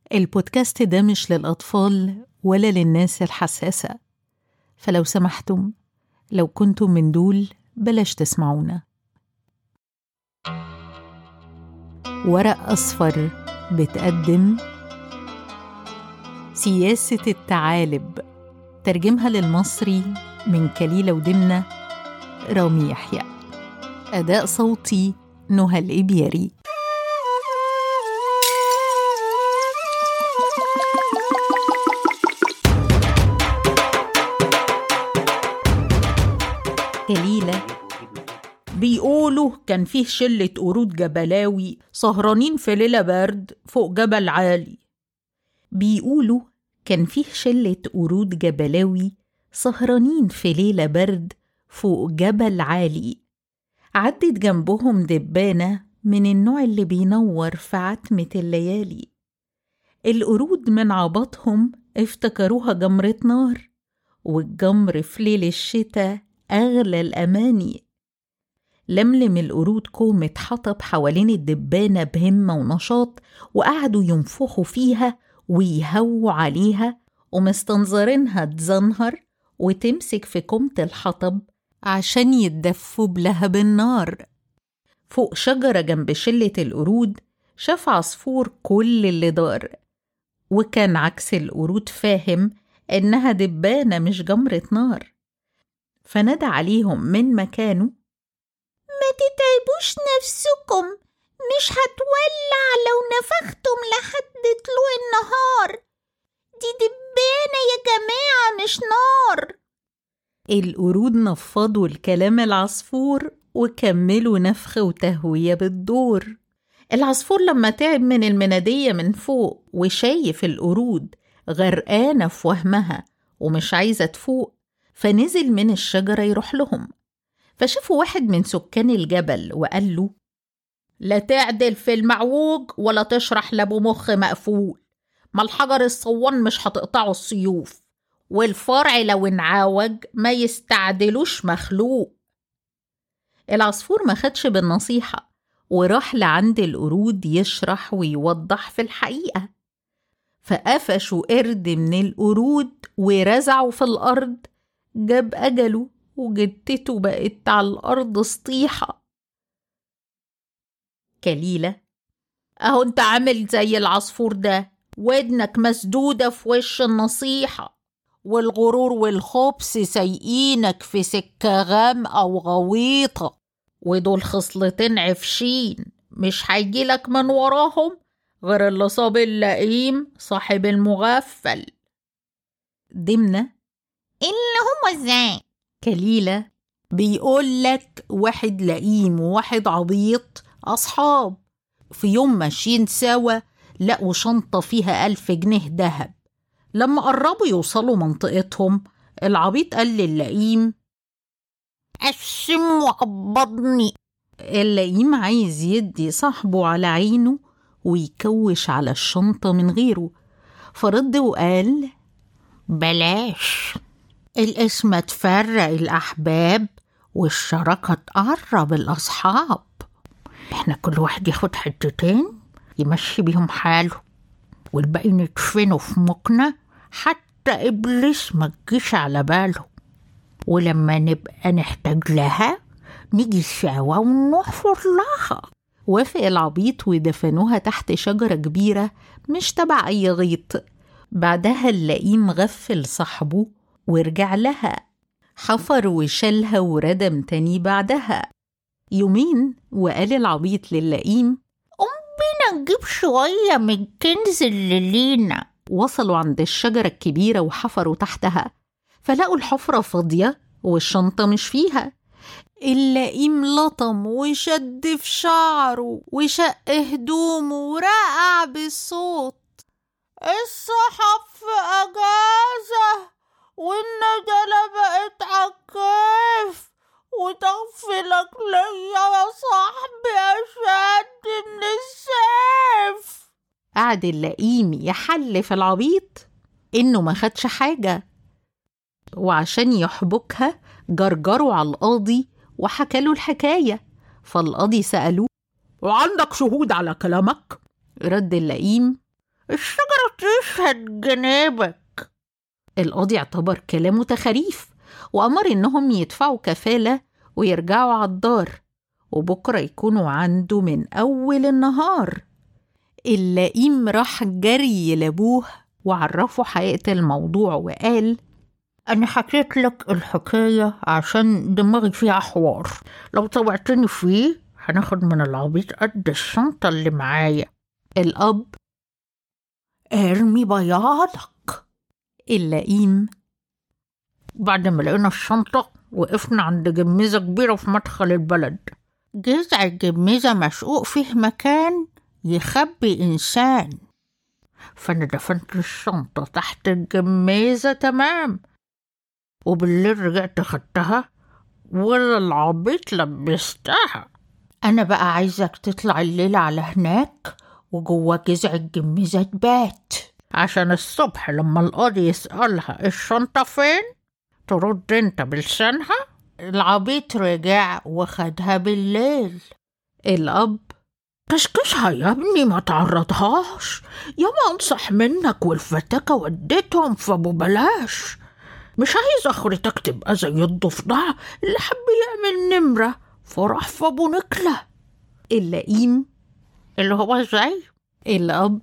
البودكاست ده مش للأطفال ولا للناس الحساسة فلو سمحتم لو كنتم من دول بلاش تسمعونا ورق أصفر بتقدم سياسة التعالب ترجمها للمصري من كليلة ودمنة رامي يحيى أداء صوتي نهى الإبياري كليلة بيقولوا كان فيه شلة قرود جبلاوي سهرانين في ليلة برد فوق جبل عالي بيقولوا كان فيه شلة قرود جبلاوي سهرانين في ليلة برد فوق جبل عالي عدت جنبهم دبانة من النوع اللي بينور في عتمة الليالي القرود من عبطهم افتكروها جمرة نار والجمر في ليل الشتا أغلى الأماني لملم القرود كومة حطب حوالين الدبانة بهمة ونشاط وقعدوا ينفخوا فيها ويهووا عليها ومستنظرينها تزنهر وتمسك في كومة الحطب عشان يتدفوا بلهب النار فوق شجرة جنب شلة القرود شاف عصفور كل اللي دار وكان عكس القرود فاهم إنها دبانة مش جمرة نار فنادى عليهم من مكانه ما تتعبوش نفسكم مش هتولع لو نفختم لحد طلوع النهار دي دبانة يا جماعة مش نار القرود نفضوا الكلام العصفور وكملوا نفخ وتهوية بالدور العصفور لما تعب من المنادية من فوق وشايف القرود غرقانة في وهمها ومش عايزة تفوق فنزل من الشجرة يروح لهم فشافوا واحد من سكان الجبل وقال له لا تعدل في المعوج ولا تشرح لابو مخ مقفول ما الحجر الصوان مش هتقطعه السيوف والفرع لو انعوج ما يستعدلوش مخلوق العصفور ما خدش بالنصيحة وراح لعند القرود يشرح ويوضح في الحقيقة فقفشوا قرد من القرود ورزعوا في الأرض جاب أجله وجدته بقت على الأرض سطيحة كليلة أهو أنت عامل زي العصفور ده ودنك مسدودة في وش النصيحة والغرور والخبث سايقينك في سكة غامقة وغويطة ودول خصلتين عفشين مش هيجيلك من وراهم غير اللي صاب اللئيم صاحب المغفل دمنة اللي هو ازاي كليلة بيقول لك واحد لئيم وواحد عبيط أصحاب في يوم ماشيين سوا لقوا شنطة فيها ألف جنيه دهب لما قربوا يوصلوا منطقتهم العبيط قال للئيم قسم وقبضني اللئيم عايز يدي صاحبه على عينه ويكوش على الشنطة من غيره فرد وقال بلاش الاسم تفرق الأحباب والشراكة تقرب الأصحاب احنا كل واحد ياخد حتتين يمشي بيهم حاله والباقي ندفنه في مكنة حتى إبليس ما تجيش على باله ولما نبقى نحتاج لها نيجي سوا ونحفر لها وافق العبيط ودفنوها تحت شجرة كبيرة مش تبع أي غيط بعدها اللئيم غفل صاحبه ورجع لها حفر وشالها وردم تاني بعدها يومين وقال العبيط للئيم قوم بينا نجيب شوية من الكنز اللي لينا وصلوا عند الشجرة الكبيرة وحفروا تحتها فلقوا الحفرة فاضية والشنطة مش فيها اللئيم لطم وشد في شعره وشق هدومه ورقع بالصوت الصحف في أجازة والندلة بقت عكاف وتغفلك ليا يا صاحبي أشد من السيف قعد اللئيم يحلف العبيط إنه ما خدش حاجة وعشان يحبكها جرجروا على القاضي وحكى له الحكاية فالقاضي سألوه وعندك شهود على كلامك؟ رد اللئيم الشجرة تشهد جنابك القاضي اعتبر كلامه تخاريف وأمر إنهم يدفعوا كفالة ويرجعوا على الدار وبكرة يكونوا عنده من أول النهار اللئيم راح جري لأبوه وعرفه حقيقة الموضوع وقال أنا حكيت لك الحكاية عشان دماغي فيها حوار لو طوعتني فيه هناخد من العبيط قد الشنطة اللي معايا الأب ارمي بياضك اللئيم بعد ما لقينا الشنطة وقفنا عند جميزة كبيرة في مدخل البلد جذع الجميزة مشقوق فيه مكان يخبي إنسان فأنا دفنت الشنطة تحت الجميزة تمام وبالليل رجعت خدتها ولا العبيط لبستها أنا بقى عايزك تطلع الليلة على هناك وجوا جذع الجميزة تبات عشان الصبح لما القاضي يسألها الشنطة فين ترد انت بلسانها العبيط رجع وخدها بالليل الأب كشكشها يا ابني ما تعرضهاش ياما انصح منك والفتاكة وديتهم فابو بلاش مش عايز اخرتك تبقى زي الضفدع اللي حب يعمل نمرة فراح فابو نكلة اللئيم اللي هو ازاي الأب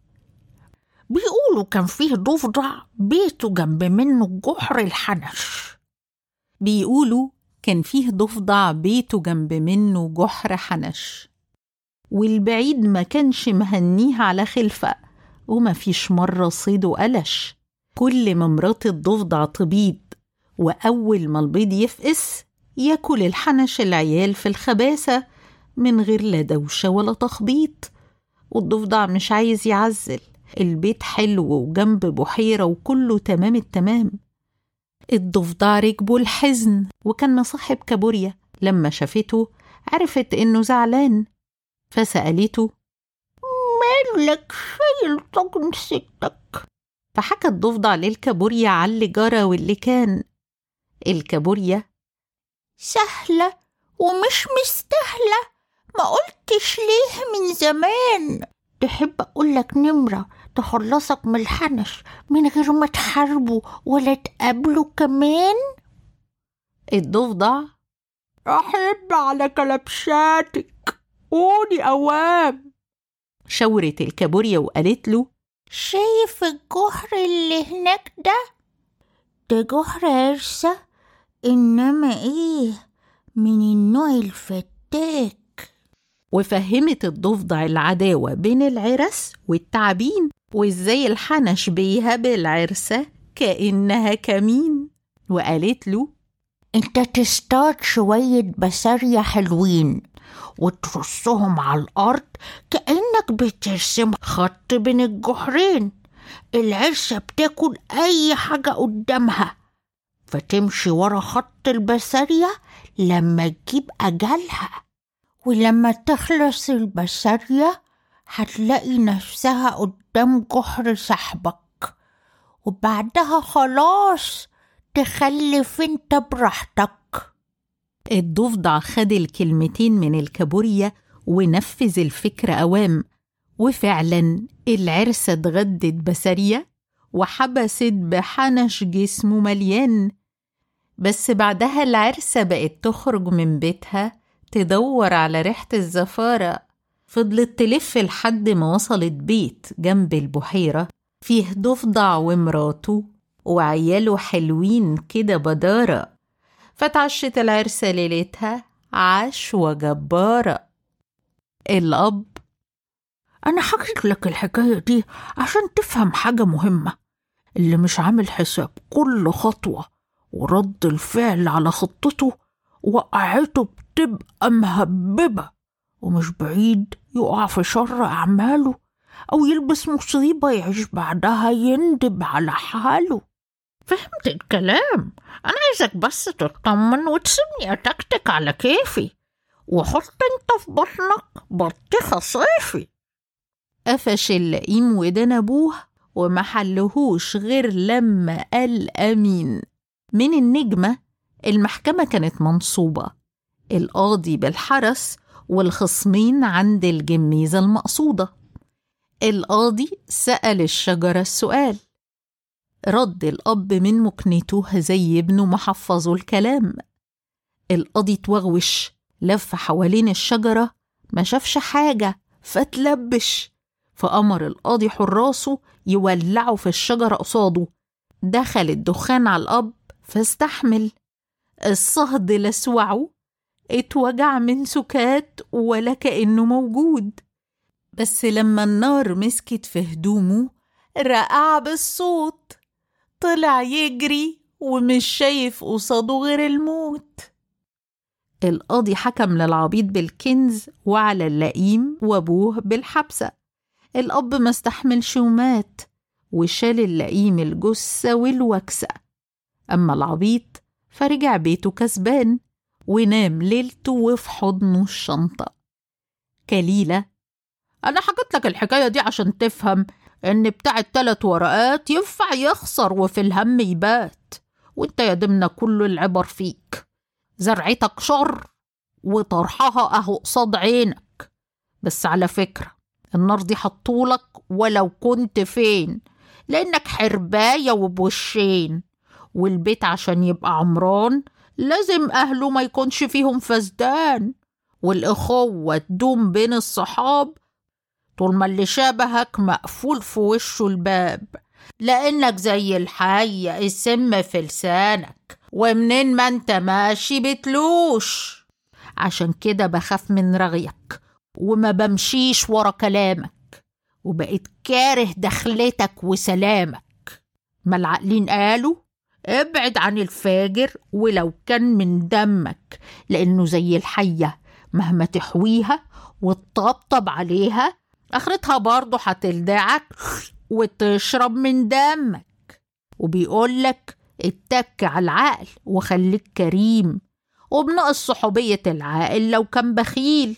بيقولوا كان فيه ضفدع بيته جنب منه جحر الحنش بيقولوا كان فيه ضفدع بيته جنب منه جحر حنش والبعيد ما كانش مهنيه على خلفة وما فيش مرة صيده قلش كل ما مرات الضفدع تبيض وأول ما البيض يفقس ياكل الحنش العيال في الخباثة من غير لا دوشة ولا تخبيط والضفدع مش عايز يعزل البيت حلو وجنب بحيرة وكله تمام التمام الضفدع ركبه الحزن وكان مصاحب كابوريا لما شافته عرفت إنه زعلان فسألته مالك شايل طاجن ستك فحكى الضفدع للكابوريا على اللي جرى واللي كان الكابوريا سهلة ومش مستاهلة ما قلتش ليه من زمان تحب أقولك نمرة تخلصك من الحنش من غير ما تحاربه ولا تقابله كمان الضفدع أحب على كلبشاتك قولي أوام شاورت الكابوريا وقالت له شايف الجحر اللي هناك ده ده جحر عرسة إنما إيه من النوع الفتاك وفهمت الضفدع العداوة بين العرس والتعابين وإزاي الحنش بيهب العرسة كأنها كمين وقالت له انت تصطاد شوية بسارية حلوين وترصهم على الأرض كأنك بترسم خط بين الجحرين العرسة بتاكل أي حاجة قدامها فتمشي ورا خط البسارية لما تجيب أجلها ولما تخلص البسارية هتلاقي نفسها قدام جحر صاحبك وبعدها خلاص تخلف انت براحتك الضفدع خد الكلمتين من الكابوريا ونفذ الفكرة أوام وفعلا العرسة اتغدت بسارية وحبست بحنش جسمه مليان بس بعدها العرسة بقت تخرج من بيتها تدور على ريحة الزفارة فضلت تلف لحد ما وصلت بيت جنب البحيرة فيه ضفدع ومراته وعياله حلوين كده بدارة فتعشت العرسة ليلتها عشوة جبارة الأب أنا حكيت لك الحكاية دي عشان تفهم حاجة مهمة اللي مش عامل حساب كل خطوة ورد الفعل على خطته وقعته بتبقى مهببة ومش بعيد يقع في شر أعماله أو يلبس مصيبة يعيش بعدها يندب على حاله فهمت الكلام أنا عايزك بس تطمن وتسيبني أتكتك على كيفي وحط انت في بطنك بطيخة صيفي قفش اللئيم ودان أبوه وما حلهوش غير لما قال أمين من النجمة المحكمة كانت منصوبة القاضي بالحرس والخصمين عند الجميزة المقصودة القاضي سأل الشجرة السؤال رد الأب من مكنته زي ابنه محفظه الكلام القاضي توغوش لف حوالين الشجرة ما شافش حاجة فتلبش فأمر القاضي حراسه يولعوا في الشجرة قصاده دخل الدخان على الأب فاستحمل الصهد لسوعه اتوجع من سكات ولا كأنه موجود بس لما النار مسكت في هدومه رقع بالصوت طلع يجري ومش شايف قصاده غير الموت القاضي حكم للعبيط بالكنز وعلى اللئيم وابوه بالحبسة الأب ما استحملش ومات وشال اللئيم الجثة والوكسة أما العبيط فرجع بيته كسبان ونام ليلته وفي حضنه الشنطة كليلة أنا حكيت لك الحكاية دي عشان تفهم إن بتاع التلات ورقات ينفع يخسر وفي الهم يبات وإنت يا دمنا كل العبر فيك زرعتك شر وطرحها أهو قصاد عينك بس على فكرة النار دي حطولك ولو كنت فين لأنك حرباية وبوشين والبيت عشان يبقى عمران لازم أهله ما يكونش فيهم فسدان والإخوة تدوم بين الصحاب طول ما اللي شبهك مقفول في وشه الباب لأنك زي الحية السم في لسانك ومنين ما انت ماشي بتلوش عشان كده بخاف من رغيك وما بمشيش ورا كلامك وبقيت كاره دخلتك وسلامك ما العقلين قالوا ابعد عن الفاجر ولو كان من دمك لأنه زي الحية مهما تحويها وتطبطب عليها آخرتها برضه هتلدعك وتشرب من دمك وبيقولك اتك على العقل وخليك كريم وبنقص صحوبية العاقل لو كان بخيل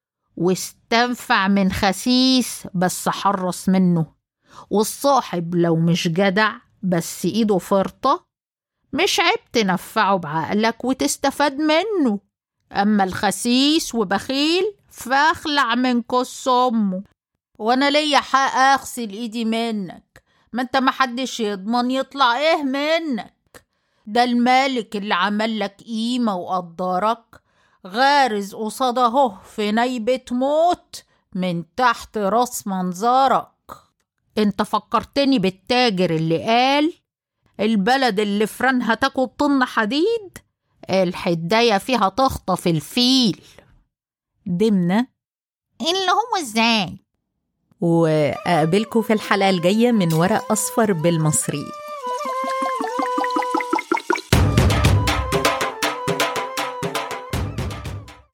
واستنفع من خسيس بس حرص منه والصاحب لو مش جدع بس ايده فرطة مش عيب تنفعه بعقلك وتستفاد منه أما الخسيس وبخيل فاخلع من كس أمه وأنا ليا حق أغسل إيدي منك ما أنت محدش يضمن يطلع إيه منك ده المالك اللي عمل لك قيمة وقدرك غارز قصاد اهو في نيبة موت من تحت راس منظرك انت فكرتني بالتاجر اللي قال البلد اللي فرنها تاكل طن حديد الحداية فيها تخطف الفيل دمنا اللي هو ازاي وأقابلكم في الحلقة الجاية من ورق أصفر بالمصري